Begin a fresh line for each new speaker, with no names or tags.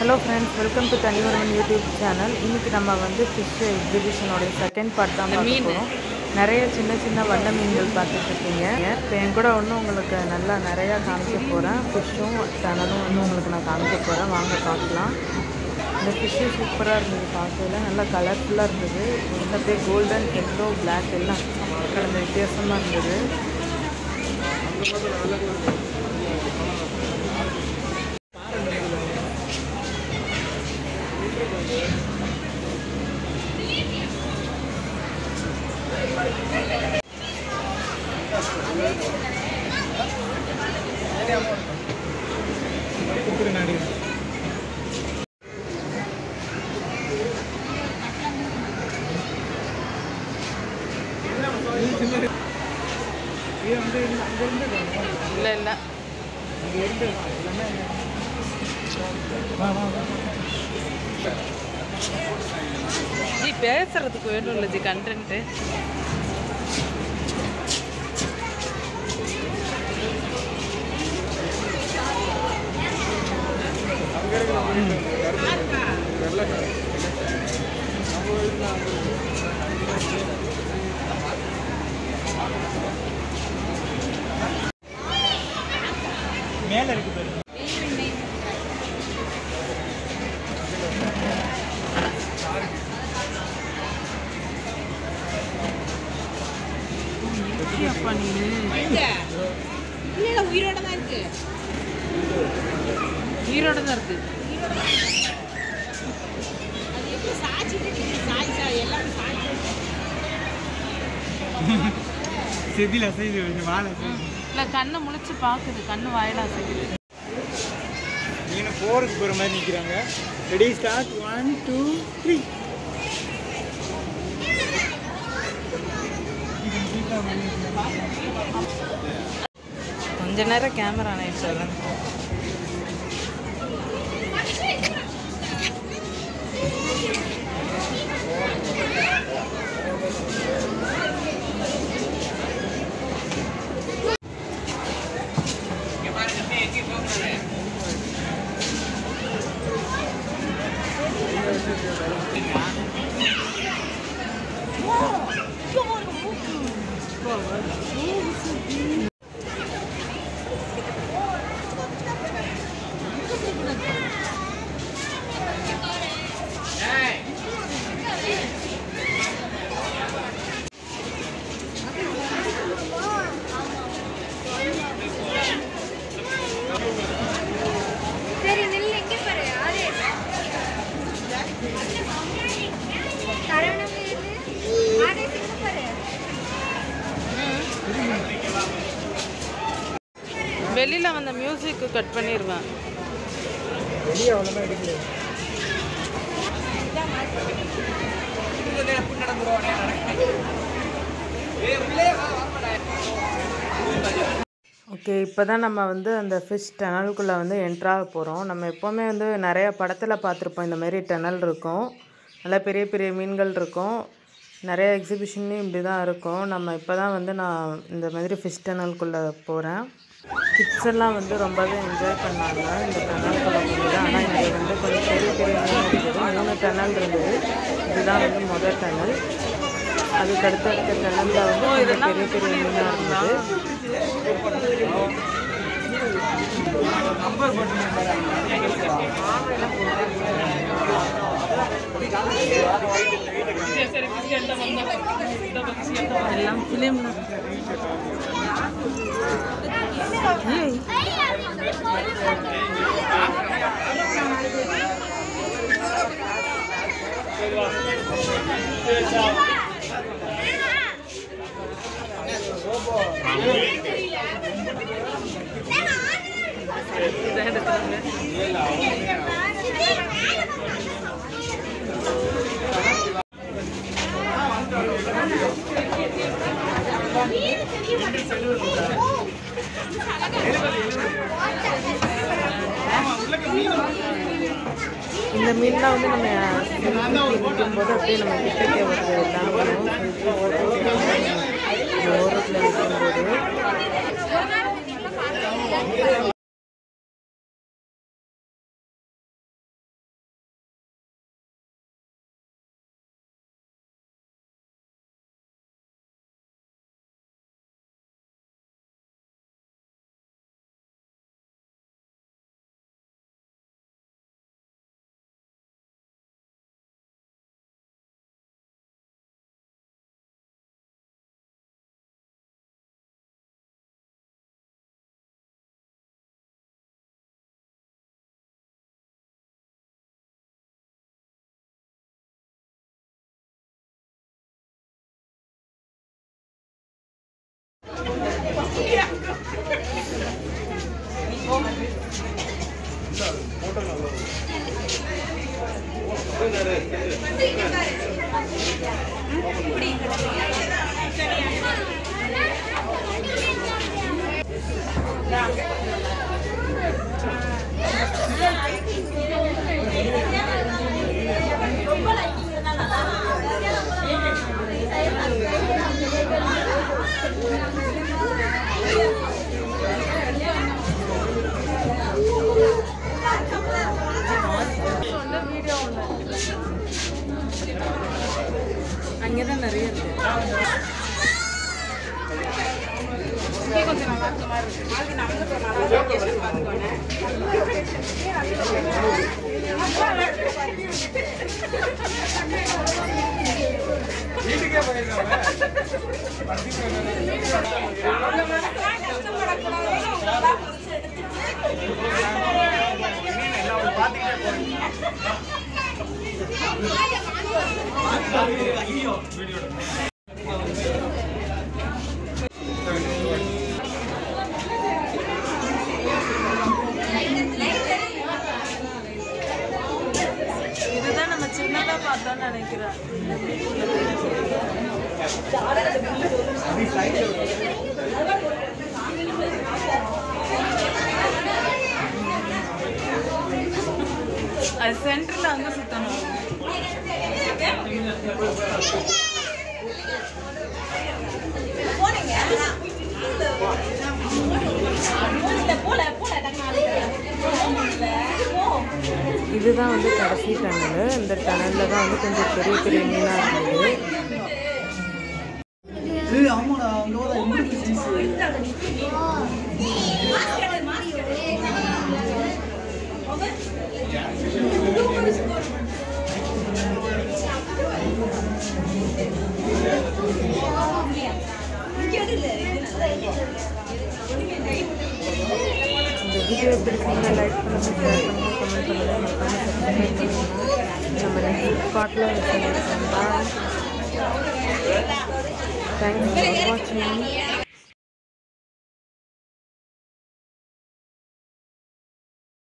Hello friends welcome to Thaniyoruvan YouTube channel இன்றைக்கி நம்ம வந்து ஃபிஷ் எக்ஸிபிஷனோடைய செகண்ட் பார்ட் தான் பார்க்க போகிறோம் நிறைய சின்ன சின்ன வண்ண மீன்கள் பார்த்துட்டு இருக்கீங்க இப்போ என் கூட ஒன்று உங்களுக்கு நல்லா நிறையா காமிக்க போகிறேன் ஃபிஷ்ஷும் டனலும் வந்து உங்களுக்கு நான் காமிக்க போகிறேன் வாங்க பார்க்கலாம் இந்த ஃபிஷ்ஷு சூப்பராக இருந்தது பார்க்கல நல்லா கலர்ஃபுல்லாக இருந்தது வந்து அப்படியே கோல்டன் எல்லோ பிளாக் எல்லாம் கலந்த வித்தியாசமாக இருந்தது இல்லை இல்லை ஜி பேசுறதுக்கு வேணும் இல்லை ஜி கண்டென்ட்டு
மேல இருக்கு பாரு
எப்படியாப்பா நீ
இல்ல உயிரோட தான் இருக்கு
ஈரோட தான் இருக்கு
அது எப்படி சாய்ச்சிட்டு இருக்கு? சாய் சாய் எல்லாமே சாய்
செதில் அசைது கொஞ்சம் வாழை அசைது
இல்லை கண்ணை முழிச்சு பார்க்குது கண்ணு வாயில அசைக்குது
மீன் போருக்கு போகிற மாதிரி நிற்கிறாங்க ready start one two three
கொஞ்ச நேரம் கேமரா நைட் சொல்லுங்க
சரி நில்லு எங்கே பாரு ஆறு தரணும் ஆறு எங்கே பாரு
வெளியில வந்த மியூசிக் கட் பண்ணிடுவேன்
வெளியே அவ்வளோதான் எடுக்கல
ஓகே இப்போ தான் நம்ம வந்து அந்த ஃபிஷ் டனலுக்குள்ளே வந்து என்ட்ராக போகிறோம் நம்ம எப்போவுமே வந்து நிறைய படத்தில் பார்த்துருப்போம் இந்த மாதிரி டனல் இருக்கும் நல்லா பெரிய பெரிய மீன்கள் இருக்கும் நிறைய எக்ஸிபிஷன்லேயும் இப்படி தான் இருக்கும் நம்ம இப்போ தான் வந்து நான் இந்த மாதிரி ஃபிஷ் டனலுக்குள்ளே போகிறேன் கிட்ஸ் எல்லாம் வந்து ரொம்பவே என்ஜாய் பண்ணாங்க இந்த டனலுக்குள்ளே போகுது ஆனால் இங்கே வந்து கொஞ்சம் பெரிய பெரிய மீன் இருந்தது மூணு டனல் இருந்தது இதுதான் வந்து முதல் டனல் அதுக்கு அடுத்தடுத்த டனலில் வந்து கொஞ்சம் பெரிய பெரிய மீனாக இருந்தது எல்லாம் ஃபிலிம் இந்த மீன்லாம் வந்து நம்ம விற்கும்போது அப்படியே நம்ம கிட்டக்கே வருது எல்லாமே ஓரத்தில் விற்கும்போது அங்கே தான் நிறைய இருக்கு
வீட்டுக்கே போயிருக்காங்க
இதுதான் நம்ம சின்னதாக பார்த்தோம்னு நினைக்கிறேன் அது சென்டரில் அங்கே சுற்றணும் இதுதான் வந்து கடைசி டனல் இந்த டனலில் தான் வந்து கொஞ்சம் பெரிய பெரிய மீனாக இருந்தது
ஏய் ஆமாடா அங்க வர எங்களுக்கு சைஸ்
இந்த வீடியோ பிடிச்சிருந்தா லைக் பண்ணுங்கள் ஷேர் பண்ணுங்கள் கமெண்ட் பண்ணுங்கள் மறக்காம சப்ஸ்கிரைப் பண்ணுங்கள் நம்ம நெக்ஸ்ட் ஸ்பாட்டில் பாய் தேங்க்ஸ் ஃபார் வாட்சிங்